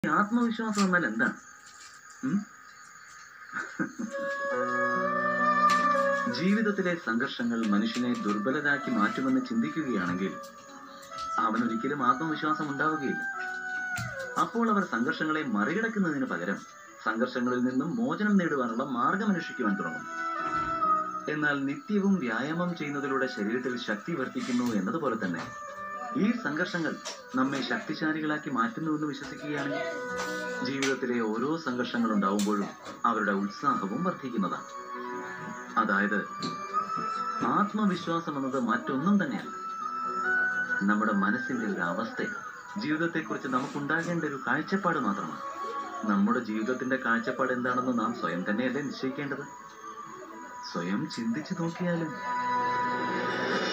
ഈ ആത്മവിശ്വാസം എന്നാൽ എന്താണ് ഉം? ജീവിതത്തിലെ സംഘർഷങ്ങൾ മനുഷ്യനെ ദുർബലരാക്കി മാറ്റുമെന്ന് ചിന്തിക്കുകയാണെങ്കിൽ അവനൊരിക്കലും ആത്മവിശ്വാസം ഉണ്ടാവുകയില്ല അപ്പോൾ അവർ സംഘർഷങ്ങളെ മറികടക്കുന്നതിന് പകരം സംഘർഷങ്ങളിൽ നിന്നും മോചനം നേടുവാനുള്ള മാർഗം അന്വേഷിക്കുവാൻ തുടങ്ങും എന്നാൽ നിത്യവും വ്യായാമം ചെയ്യുന്നതിലൂടെ ശരീരത്തിൽ ശക്തി വർദ്ധിക്കുന്നു എന്നതുപോലെ തന്നെ ഈ സംഘർഷങ്ങൾ നമ്മെ ശക്തിശാലികളാക്കി മാറ്റുന്നുവെന്ന് വിശ്വസിക്കുകയാണെങ്കിൽ ജീവിതത്തിലെ ഓരോ സംഘർഷങ്ങൾ ഉണ്ടാവുമ്പോഴും അവരുടെ ഉത്സാഹവും വർദ്ധിക്കുന്നതാണ് അതായത് ആത്മവിശ്വാസം എന്നത് മറ്റൊന്നും തന്നെയല്ല നമ്മുടെ മനസ്സിന്റെ ഒരു അവസ്ഥയാണ് ജീവിതത്തെക്കുറിച്ച് നമുക്കുണ്ടാകേണ്ട ഒരു കാഴ്ചപ്പാട് മാത്രമാണ് നമ്മുടെ ജീവിതത്തിന്റെ കാഴ്ചപ്പാട് എന്താണെന്ന് നാം സ്വയം തന്നെയല്ലേ നിശ്ചയിക്കേണ്ടത് സ്വയം ചിന്തിച്ചു നോക്കിയാലും